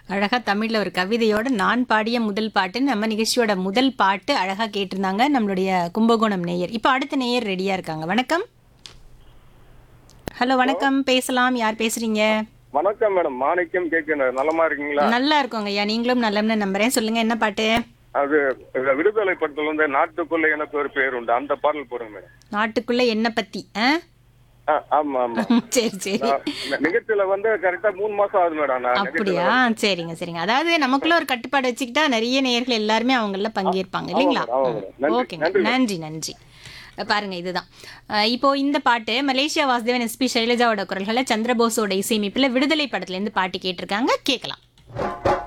அழகா தமிழ்ல ஒரு கவிதையோட நான் பாடிய முதல் பாட்டு நம்ம நிகழ்ச்சியோட முதல் பாட்டு அழகா கேட்டிருந்தாங்க நம்மளுடைய கும்பகோணம் நேயர் இப்போ அடுத்த நேயர் ரெடியா இருக்காங்க வணக்கம் ஹலோ வணக்கம் பேசலாம் யார் பேசுறீங்க வணக்கம் மேடம் மாணிக்கம் கேட்கிறேன் நலமா இருக்கீங்களா நல்லா இருக்கோங்க ஐயா நீங்களும் நல்லம்னு நம்புறேன் சொல்லுங்க என்ன பாட்டு அது இந்த விடுதலை படத்துல வந்து நாட்டுக்குள்ள எனக்கு ஒரு பேர் உண்டு அந்த பாடல் போடுங்க மேடம் நாட்டுக்குள்ள என்ன பத்தி ஆ? ஆ, ஆமா ஆமா சரி சரி ஆ, இந்த நிகழ்ச்சியில வந்து கரெக்டா மூணு மாசம் ஆகுது மேடம் நான் அப்படியா சரிங்க சரிங்க அதாவது நமக்குள்ள ஒரு கட்டுப்பாடு வச்சுக்கிட்டா நிறைய நேயர்கள் எல்லாருமே அவங்கள பங்கேற்பாங்க இல்லைங்களா ஆமா, ஆமா. நன்றி, ஓகேங்க நன்றி நன்றி அஹ் பாருங்க இதுதான் அஹ் இப்போ இந்த பாட்டு மலேசியா வாசுதேவன் எஸ்பி சைலஜாவோட குரல்களை சந்திரபோஸோட இசையமைப்புல விடுதலை படத்துல இருந்து பாட்டு கேட்டிருக்காங்க கேட்கலாம்